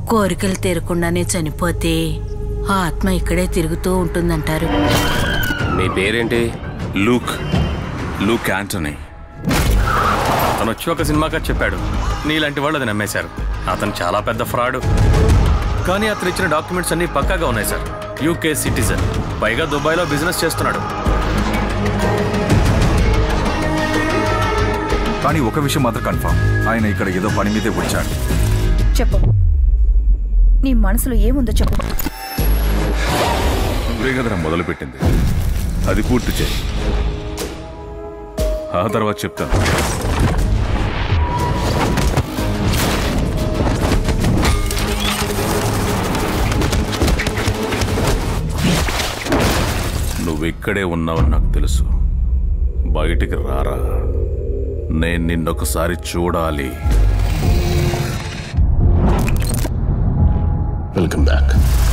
కోరికలు తీరకుండానే చనిపోతే ఆ ఆత్మ ఇక్కడే తిరుగుతూ ఉంటుందంటారు మీ పేరేంటి లూక్ లూక్ యాంటనీ అతను వచ్చి ఒక సినిమాగా చెప్పాడు నీలాంటి వాళ్ళు అది నమ్మేశారు అతను చాలా పెద్ద ఫ్రాడ్ కానీ అతను ఇచ్చిన డాక్యుమెంట్స్ అన్ని పక్కాగా ఉన్నాయి సార్ యూకే సిటిజన్ పైగా దుబాయ్లో బిజినెస్ చేస్తున్నాడు కానీ ఒక విషయం మాత్రం కన్ఫర్మ్ ఆయన ఇక్కడ ఏదో పని మీదే వచ్చాడు చెప్పు నీ మనసులో ఏముందో చెప్పు నువ్వే కదరా మొదలుపెట్టింది అది పూర్తి చేయి ఆ తర్వాత చెప్తాను నువ్విక్కడే ఉన్నావని నాకు తెలుసు బయటికి రారా నేను నిన్నొకసారి చూడాలి వెల్కమ్ బ్యాక్